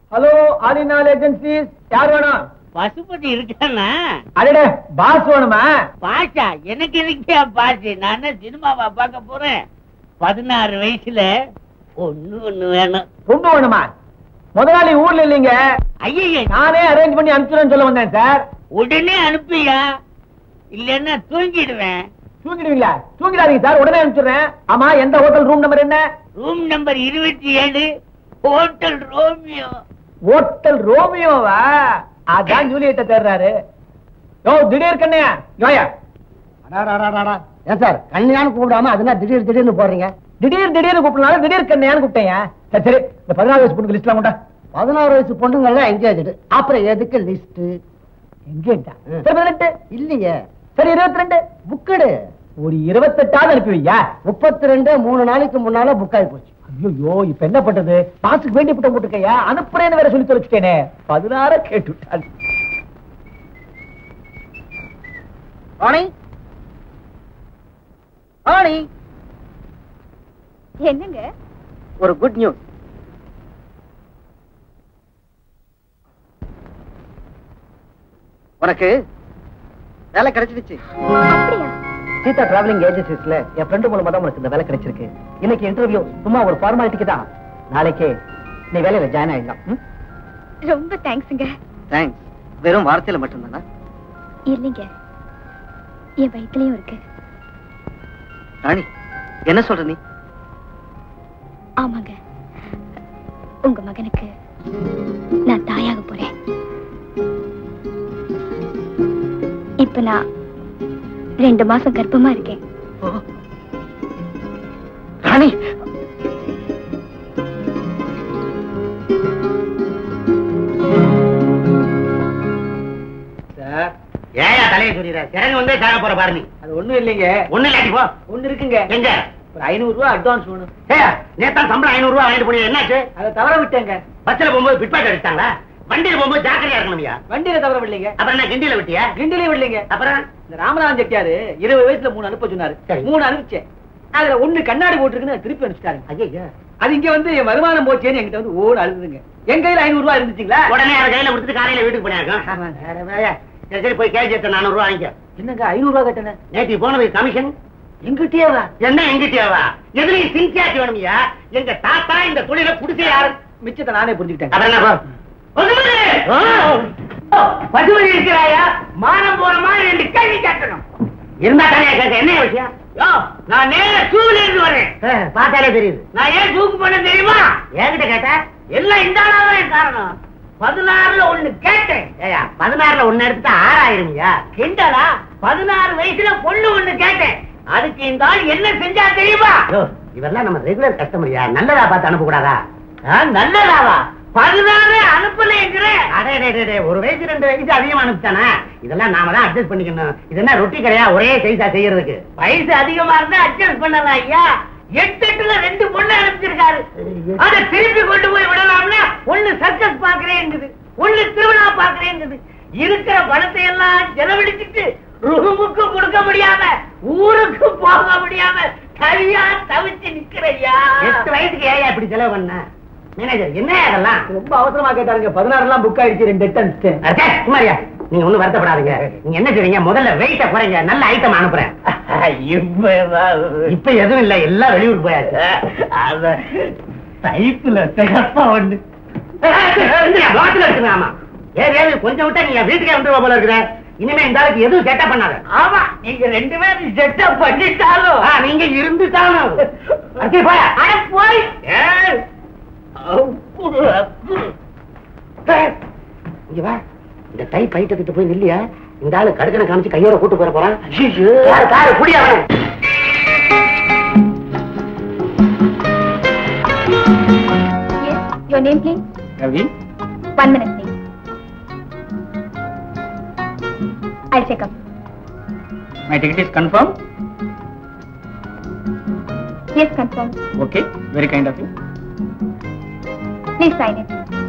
Hello ஆலினால் agencies யார் வேணும் பசுபதி இருக்கானா அடடே பாஸ் வேணுமா பாஷா எனக்கு இருக்கியா பாஷு நான் என்ன சினிமாவா பார்க்க போறேன் பதினாறு வயசுல ஒண்ணு ஒண்ணு வேணும் பொண்ணு வேணுமா முதலாளி ஊர்ல இல்லைங்க ஐயா நானே அரேஞ்ச் பண்ணி அனுப்பிச்சுறேன்னு சொல்ல வந்தேன் சார் உடனே அனுப்பியா இல்லன்னா தூங்கிடுவேன் தூங்கிடுவீங்களா தூங்கிடாதீங்க சார் உடனே அனுப்பிச்சுறேன் ஆமா எந்த ஹோட்டல் ரூம் நம்பர் என்ன ரூம் நம்பர் இருபத்தி ஏழு ஹோட்டல் ரோமியோ ஹோட்டல் ரோமியோவா அதான் ஜூலியட்ட தேடுறாரு யோ திடீர் கண்ணையா யோயா ஏன் சார் கல்யாணம் கூப்பிடாம அதெல்லாம் திடீர் திடீர்னு போறீங்க திடீர் திடீர்னு கூப்பிடனால திடீர் கண்ணையான்னு கூப்பிட்டேன் சரி சரி இந்த பதினாறு வயசு பொண்ணுக்கு லிஸ்ட்லாம் கொண்டா பதினாறு வயசு பொண்ணுங்கெல்லாம் எங்கேஜ் அப்புறம் எதுக்கு லிஸ்ட் எங்கேட்டா ம். சரி பதினெட்டு இல்லையே சரி இருபத்தி ரெண்டு புக்கடு ஒரு இருபத்தெட்டாவது அனுப்பி வையா முப்பத்தி ரெண்டு மூணு நாளைக்கு முன்னால புக் ஆகி போச்சு ஐயோ இப்ப என்ன பண்றது பாசுக்கு வேண்டி புட்டம் போட்டுக்கையா அனுப்புறேன்னு வேற சொல்லி தொலைச்சிட்டேனே பதினாறு கேட்டு விட்டாள். ராணி ராணி என்னங்க ஒரு குட் நியூஸ் உனக்கு வேலை கிடைச்சிடுச்சு அப்படியா சீதா டிராவலிங் ஏஜென்சிஸ்ல என் ஃப்ரெண்டு மூலமா தான் உனக்கு இந்த வேலை கிடைச்சிருக்கு இன்னைக்கு இன்டர்வியூ சும்மா ஒரு ஃபார்மாலிட்டிக்கு தான் நாளைக்கே நீ வேலையில ஜாயின் ஆயிடலாம் ம்? ரொம்ப தேங்க்ஸுங்க தேங்க்ஸ் வெறும் வார்த்தையில மட்டும்தானா இல்லைங்க என் வயிற்றுலயும் இருக்கு ராணி என்ன சொல்ற நீ ஆமாங்க உங்க மகனுக்கு நான் தாயாக போறேன் இப்ப நான் ரெண்டு மாசம் கர்ப்பமா இருக்கேன் ராணி சார் ஏயா தலையை சொல்லிடுற சிறகு வந்தே சாக போற பாரு நீ அது ஒண்ணும் இல்லைங்க ஒண்ணு இல்லாட்டி போ ஒண்ணு இருக்குங்க எங்க ஒரு ஐநூறு ரூபாய் அட்வான்ஸ் வேணும் ஏயா நேத்தான் சம்பளம் ஐநூறு ரூபாய் வாங்கிட்டு போனீங்க என்னாச்சு அதை தவற விட்டேங்க பஸ்ல போகும்போது பிட்பாட் அடிச்சாங்களா வண்டியில போகும்போது ஜாக்கிரதையா இருக்கணும்யா வண்டியில தவற விடலைங்க அப்புறம் என்ன கிண்டியில விட்டியா கிண்டிலையும் விடலைங்க அப்புறம் இந்த ராமநாதன் செட்டியாரு இருபது வயசுல மூணு அனுப்ப சொன்னாரு சரி. மூணு அனுப்பிச்சேன் அதுல ஒண்ணு கண்ணாடி போட்டுருக்குன்னு அதை திருப்பி அனுப்பிச்சிட்டாருங்க ஐயா அது இங்க வந்து என் வருமானம் போச்சேன்னு என்கிட்ட வந்து ஓடு அழுதுங்க என் கையில ஐநூறு ரூபாய் இருந்துச்சுங்களா உடனே அவர் கையில கொடுத்துட்டு காலையில வீட்டுக்கு போனாருக்கும் ஆமாங்க. சரி சரி போய் கேஜி எடுத்து நானூறு ரூபாய் வாங்கிக்க என்னங்க ஐநூறு ரூபாய் கட்டண நேற்று போனது கமிஷன் எங்கிட்டயே வா என்ன எங்கிட்டயாவா எதுலயும் சின்சியாச்சு வேணும்யா எங்க தாத்தா இந்த தொழில குடிச்ச யாரு மிச்சத்தை நானே புரிஞ்சுக்கிட்டேன் அப்புறம் என்ன போ? பசுமதி! ஓ, பசுமதி இருக்கிறாயா மானம் போற மாதிரி ரெண்டு கேள்வி கேட்கணும் இருந்தா தானே கேட்க என்ன விஷயம் யோ, நான் நேர சூவில இருந்து வரேன் பார்த்தாலே தெரியுது நான் ஏன் சூக்கு பண்ண தெரியுமா என்கிட்ட கேட்ட எல்லாம் இந்த ஆளாதான் காரணம் பதினாறுல ஒண்ணு கேட்டேன் ஏயா பதினாறுல ஒண்ணு எடுத்துட்டா ஆறாயிருமியா கிண்டலா பதினாறு வயசுல பொண்ணு ஒண்ணு கேட்டேன் அதுக்கு இந்த ஆள் என்ன செஞ்சா தெரியுமா இவெல்லாம் நம்ம ரெகுலர் கஸ்டமரியா நல்லதா பார்த்து அனுப்ப கூடாதா நல்லதாவா பதினாறு அனுப்பலைங்கிறேன் அடே டே, டே, டே, ஒரு வயசு ரெண்டு வயசு அதிகமா அனுப்பிச்சானே இதெல்லாம் நாம தான் அட்ஜஸ்ட் பண்ணிக்கணும் இது என்ன ரொட்டி கடையா ஒரே சைஸா செய்யறதுக்கு வயசு அதிகமா இருந்தா அட்ஜஸ்ட் பண்ணலாம் ஐயா எட்டு எட்டுல ரெண்டு பொண்ணு அனுப்பிச்சிருக்காரு அத திருப்பி கொண்டு போய் விடலாம்னா ஒண்ணு சர்க்கஸ் பாக்குறேங்குது ஒண்ணு திருவிழா பாக்குறேங்குது இருக்கிற பணத்தை எல்லாம் செலவழிச்சிட்டு ரூமுக்கு கொடுக்க முடியாம ஊருக்கு போக முடியாம தனியா தவிச்சு நிக்கிறையா எட்டு வயசுக்கு ஏயா இப்படி செலவு பண்ண மேனேஜர் என்ன அதெல்லாம் ரொம்ப அவசரமா கேட்டாருங்க பதினாறு எல்லாம் புக் ஆயிடுச்சு ரெண்டு எட்டு அனுப்பிச்சிட்டேன் அடே, குமாரியா நீங்க ஒண்ணும் வருத்தப்படாதீங்க நீங்க என்ன செய்றீங்க முதல்ல வெயிட்ட குறைங்க நல்ல ஐட்டம் அனுப்புறேன் இப்ப எதுவும் இல்ல எல்லாம் வெளியூர் போயாச்சு டைப்ல சிகப்பா ஒண்ணு பாட்டில் இருக்குங்க ஆமா ஏன் ஏது கொஞ்சம் விட்டா நீங்க வீட்டுக்கே வந்துருவா போல இருக்கிற இனிமே இந்த ஆளுக்கு எதுவும் செட்டப் பண்ணாத ஆமா நீங்க ரெண்டு பேரும் செட்டப் பண்ணிட்டாலும் நீங்க இருந்துட்டாலும் அடே போயா அட போய் ஏய். இங்க வா இந்த டை பைட்ட கிட்ட போய் நில்லியா இந்த ஆளு கடுக்கனை காமிச்சு கையோட கூட்டு போற போறான் காரு காரு குடியா அவன் yes your name please Ravi one minute please I check up my ticket is confirm yes confirm okay very kind of you please sign it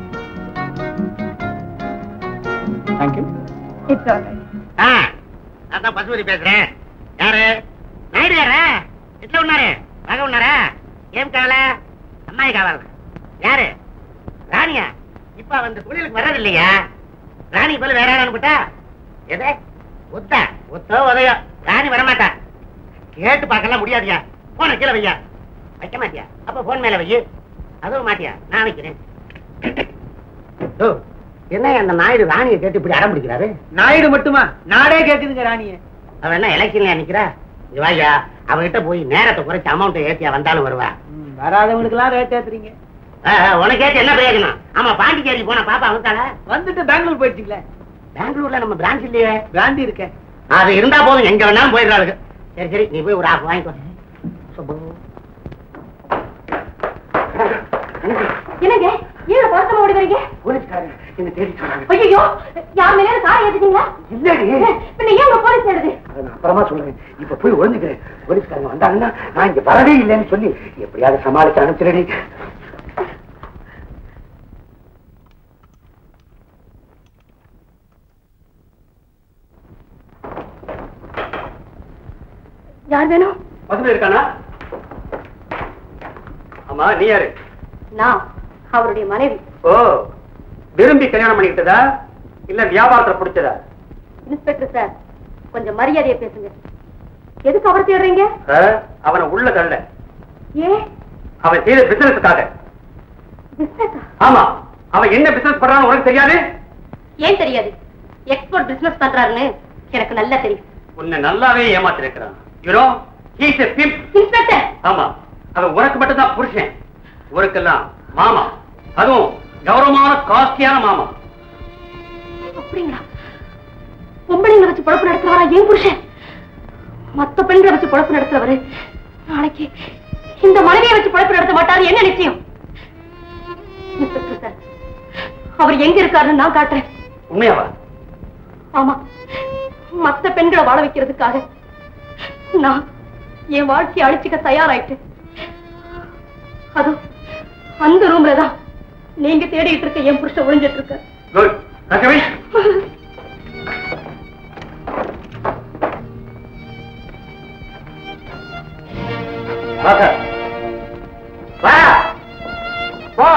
thank you it's all right நான் தான் பசுபதி பேசுறேன் யாரு நாயுடு யாரா எట్లా ఉన్నారు బాగా ఉన్నారా ఏం కావాలా అమ్మాయి కావాలా యారు రాణియా இப்ப அவன் இந்த தொழிலுக்கு வர்றது இல்லையா ராணி போல வேற யாரும் அனுப்பிட்டா எதே ஒத்தா ஒத்தோ உதயோ ராணி வரமாட்டா கேட்டு பார்க்கலாம் முடியாதியா போன கீழே வையா வைக்க மாட்டியா அப்ப போன் மேல வை அதுவும் மாட்டியா நான் வைக்கிறேன் ஓ, என்ன அந்த நாயுடு ராணியை கேட்டு இப்படி அடம் பிடிக்கிறாரு நாயுடு மட்டுமா நாடே கேக்குதுங்க ராணிய அவன் என்ன எலெக்ஷன்ல நிக்கிறா இங்க வாயா அவகிட்ட போய் நேரத்தை குறைச்சு அமௌண்ட் ஏத்தியா வந்தாலும் வருவா வராதவங்களுக்கு எல்லாம் ரேட் ஏத்துறீங்க ஆ, ஆ, உனக்கு ஏத்தி என்ன பிரயோஜனம் ஆமா பாண்டிச்சேரி போனா பாப்பா வந்துட்டாளா வந்துட்டு பெங்களூர் போயிட்டீங்களே பெங்களூர்ல நம்ம பிரான்ச் இல்லையே பிராண்டி இருக்க அது இருந்தா போதும் எங்க வேணாலும் போயிடுறாளுங்க சரி சரி நீ போய் ஒரு ஆப் வாங்கிக்கோ சுப்பு. என்னங்க ஏன் பழக்கமா ஓடி வரீங்க போலீஸ்காரங்க என்ன தேடி சொன்னாங்க ஐயோ யார் மேலே கார் ஏத்துட்டீங்களா இல்லடி பின்ன ஏன் உங்க போலீஸ் தேடுது அதை நான் அப்புறமா சொல்றேன் இப்ப போய் ஒழுங்குக்கிறேன் போலீஸ்காரங்க வந்தாங்கன்னா நான் இங்க வரவே இல்லைன்னு சொல்லி எப்படியாவது சமாளிச்சு அனுப்பிச்சிடடி யார் வேணும் பசுமை இருக்கானா ஆமா நீ யாரு நான் அவருடைய மனைவி ஓ விரும்பி கல்யாணம் பண்ணிக்கிட்டதா இல்ல வியாபாரத்துல பிடிச்சதா இன்ஸ்பெக்டர் சார் கொஞ்சம் மரியாதையா பேசுங்க எதுக்கு அவரை தேடுறீங்க ஆ, அவனை உள்ள தள்ள ஏன் அவன் செய்த பிசினஸுக்காக பிசினஸா ஆமா அவன் என்ன பிசினஸ் பண்றான்னு உனக்கு தெரியாது ஏன் தெரியாது எக்ஸ்போர்ட் பிசினஸ் பண்றாருன்னு எனக்கு நல்லா தெரியும் உன்னை நல்லாவே ஏமாத்திருக்கிறான் you know he's a pimp inspector ஆமா அவன் உனக்கு மட்டும் தான் புருஷன் உனக்கெல்லாம் மாமா அதுவும் கௌரவமான காஸ்ட்லியான மாமா அப்படிங்களா பொம்பளைங்களை வச்சு பொழப்பு நடத்துறவரா ஏன் புருஷன் மத்த பெண்களை வச்சு பொழப்பு நடத்துறவரு நாளைக்கு இந்த மனைவியை வச்சு பொழப்பு நடத்த மாட்டாரு என்ன நிச்சயம் இன்ஸ்பெக்டர் சார் அவர் எங்க இருக்காருன்னு நான் காட்டுறேன் உண்மையாவா ஆமா மத்த பெண்களை வாழ வைக்கிறதுக்காக நான் என் வாழ்க்கையை அழிச்சுக்க தயாராயிட்டேன் அது அந்த ரூம்ல தான் நீங்க தேடிட்டு இருக்க என் புருஷன் ஒளிஞ்சிட்டு இருக்க குட் ரகவி வாங்க. வா போ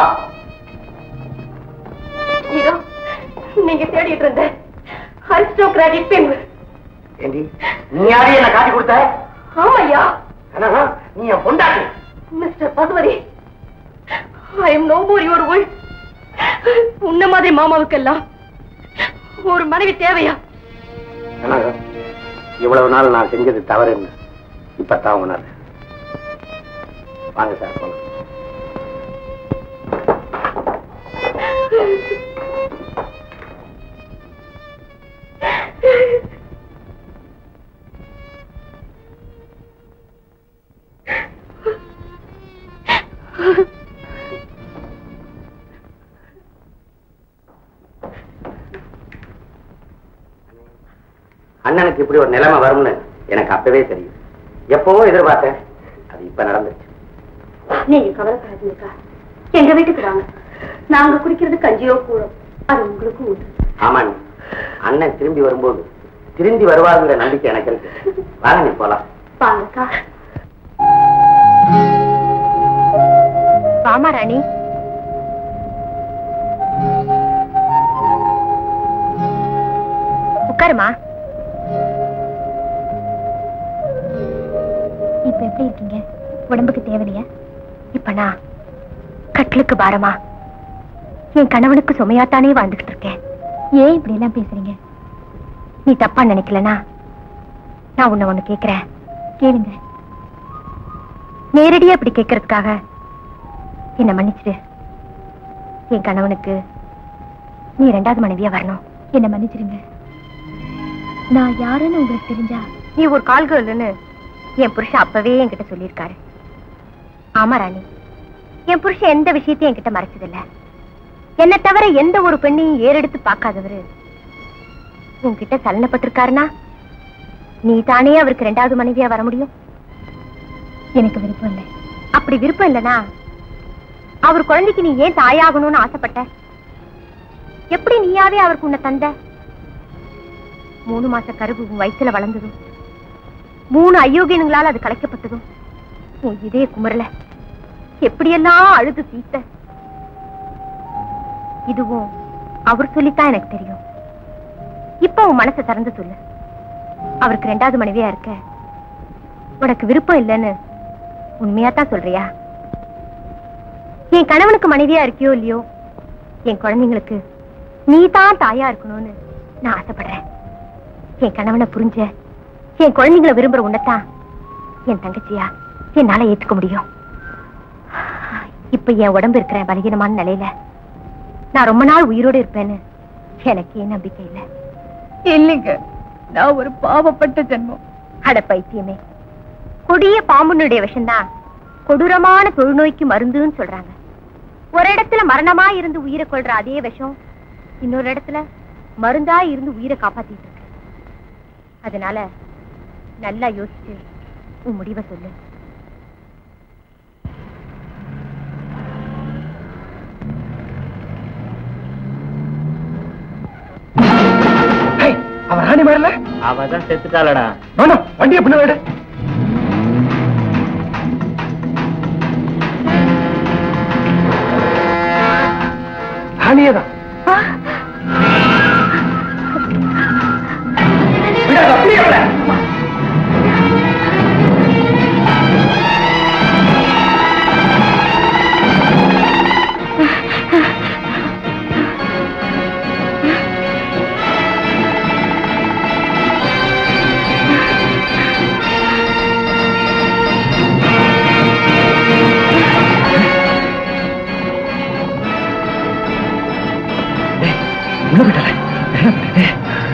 இதோ நீங்க தேடிட்டு இருந்த அரிஸ்டோகிராட்டிக் பெண் ஏண்டி நீ யாரையும் என்ன காட்டி கொடுத்த ஆமையா ஆனா, நீ என் பொண்டாட்டி mister Pasupathi I am no more your wife உன்ன மாதிரி மாமாவுக்கெல்லாம் ஒரு மனைவி தேவையா ஆனாங்க, இவ்வளவு நாள் நான் செஞ்சது தவறுன்னு இப்பதான் உணர் வாங்க சார் போலாம் அண்ணனுக்கு இப்படி ஒரு நிலைமை வரும்னு எனக்கு அப்பவே தெரியும் எப்பவோ எதிர்பார்த்தேன் அது இப்ப நடந்துச்சு நீங்க கவலைப்படாதீங்கக்கா எங்க வீட்டுக்கு வாங்க நாங்க குடிக்கிறது கஞ்சியோ கூழோ அது உங்களுக்கும் உண்டு ஆமாண்ணே அண்ணன் திரும்பி வரும்போது திரும்பி வருவாருங்கிற நம்பிக்கை எனக்கு இருக்கு வாங்க நீ போலாம் வாங்கக்கா வாமா ராணி உட்காருமா இப்ப எப்படி இருக்கீங்க உடம்புக்கு தேவையில்லையா இப்ப நான் கட்டிலுக்கு பாரமா என் கணவனுக்கு சுமையாத்தானே வாழ்ந்துகிட்டு இருக்கேன் ஏன் இப்படி எல்லாம் பேசுறீங்க நீ தப்பா நினைக்கலனா நான் உன்னை ஒண்ணு கேக்குறேன் கேளுங்க நேரடியா இப்படி கேட்கறதுக்காக என்ன மன்னிச்சிடு என் கணவனுக்கு நீ ரெண்டாவது மனைவியா வரணும் என்ன மன்னிச்சிடுங்க நான் யாருன்னு உங்களுக்கு தெரிஞ்சா நீ ஒரு கால்கள்னு என் புருஷன் அப்பவே என்கிட்ட சொல்லியிருக்காரு ஆமா ராணி என் புருஷன் எந்த விஷயத்தையும் என்கிட்ட மறைச்சதில்ல என்ன தவிர எந்த ஒரு பெண்ணையும் ஏறெடுத்து பார்க்காதவரு உன்கிட்ட சலனப்பட்டிருக்காருனா நீ தானே அவருக்கு ரெண்டாவது மனைவியா வர முடியும் எனக்கு விருப்பம் இல்லை அப்படி விருப்பம் இல்லனா அவர் குழந்தைக்கு நீ ஏன் தாயாகணும்னு ஆசைப்பட்ட எப்படி நீயாவே அவருக்கு உன்னை தந்த மூணு மாச கருவு உன் வயித்துல வளர்ந்ததும் மூணு அயோக்கியனுங்களால அது கலைக்கப்பட்டதும் உன் இதய குமரல எப்படியெல்லாம் அழுது தீத்த இதுவும் அவர் சொல்லித்தான் எனக்கு தெரியும் இப்ப உன் மனசை திறந்து சொல்லு அவருக்கு ரெண்டாவது மனைவியா இருக்க உனக்கு விருப்பம் இல்லைன்னு உண்மையா தான் சொல்றியா என் கணவனுக்கு மனைவியா இருக்கியோ இல்லையோ என் குழந்தைங்களுக்கு நீ தான் தாயா இருக்கணும்னு நான் ஆசைப்படுறேன் என் கணவனை புரிஞ்ச என் குழந்தைங்களை விரும்புற உன்னைத்தான் என் தங்கச்சியா என்னால ஏத்துக்க முடியும் இப்ப என் உடம்பு இருக்கிற பலகீனமான நிலையில நான் ரொம்ப நாள் உயிரோடு இருப்பேன்னு எனக்கே நம்பிக்கை இல்லை இல்லைங்க நான் ஒரு பாவப்பட்ட ஜென்மம் அட பைத்தியமே கொடிய பாம்புனுடைய விஷம்தான் கொடூரமான தொழுநோய்க்கு மருந்துன்னு சொல்றாங்க ஒரு இடத்துல மரணமா இருந்து உயிரை கொள்ற அதே விஷம் இன்னொரு இடத்துல மருந்தா இருந்து உயிரை காப்பாத்திட்டு இருக்கு அதனால நல்லா யோசிச்சு உன் முடிவை சொல்லு ஹேய், அவன் ராணி மேடல அவதான் செத்துட்டாளடா வேணும் வண்டியை பின்ன விடு ராணியே தான் விடாத, அப்படியே விட. டேய், உள்ள விட்டாலே. டேய்.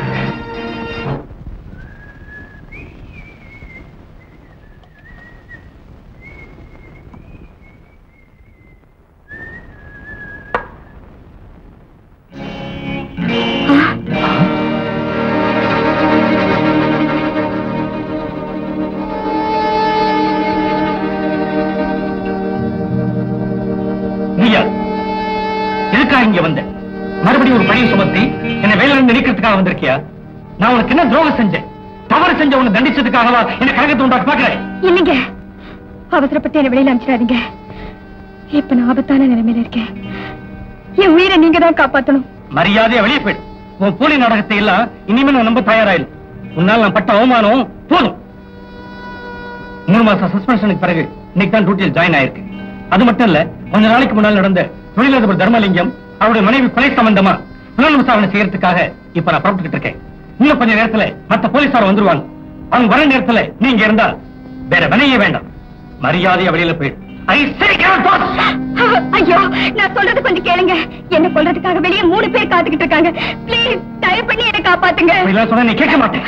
நீயா எதுக்காக இங்க வந்த மறுபடியும் ஒரு பணியை சுமத்தி என்ன வேலையில இருந்து நீக்கிறதுக்காக வந்திருக்கியா நான் உனக்கு என்ன துரோகம் செஞ்சேன் தவறு செஞ்ச உன்னை தண்டிச்சதுக்காகவா என்ன கழகத்தை உண்டாக்க பாக்குறேன் இல்லைங்க அவசரப்பட்டு என்ன வெளியில அனுப்பிச்சிடாதீங்க இப்ப நான் ஆபத்தான நிலைமையில இருக்கேன் என் உயிரை நீங்க தான் காப்பாத்தணும் மரியாதையா வெளியே போயிடு உன் போலி நாடகத்தை எல்லாம் இனிமே நான் நம்ப தயாராயில்லை உன்னால் நான் பட்ட அவமானம் போதும் மூணு மாசம் சஸ்பென்ஷனுக்கு பிறகு இன்னைக்கு தான் டியூட்டியில் ஜாயின் ஆயிருக்கு அது மட்டும் இல்ல கொஞ்ச நாளைக்கு முன்னால் நடந்த தொழிலதிபர் தர்மலிங்கம் அவருடைய மனைவி கொலை சம்பந்தமா புலன் விசாரணை செய்யறதுக்காக இப்ப நான் புறப்பட்டுக்கிட்டு இருக்கேன் இன்னும் கொஞ்ச நேரத்துல மத்த போலீசார் வந்துருவாங்க அவங்க வர நேரத்துல நீங்க இருந்தா வேற வினையே வேண்டாம் மரியாதையா வெளியில போயிடு ஐ say cannot pass. ஐயோ நான் சொல்றது கொஞ்சம் கேளுங்க என்ன கொல்றதுக்காக வெளியே மூணு பேர் காத்துக்கிட்டு இருக்காங்க ப்ளீஸ் தயவு பண்ணி என்ன காப்பாத்துங்க அப்படிலாம் சொன்னா நீ கேட்க மாட்டேன்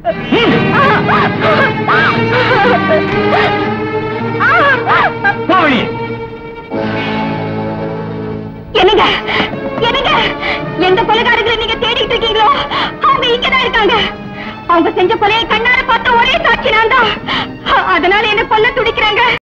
போ வெளியே என்னங்க என்னங்க எந்த கொலைகாரங்களை நீங்க தேடிட்டு இருக்கீங்களோ அவங்க இங்கதான் இருக்காங்க அவங்க செஞ்ச கொலையை கண்ணார பார்த்த ஒரே சாட்சி நான் தான் அதனால என்ன கொல்ல துடிக்கிறாங்க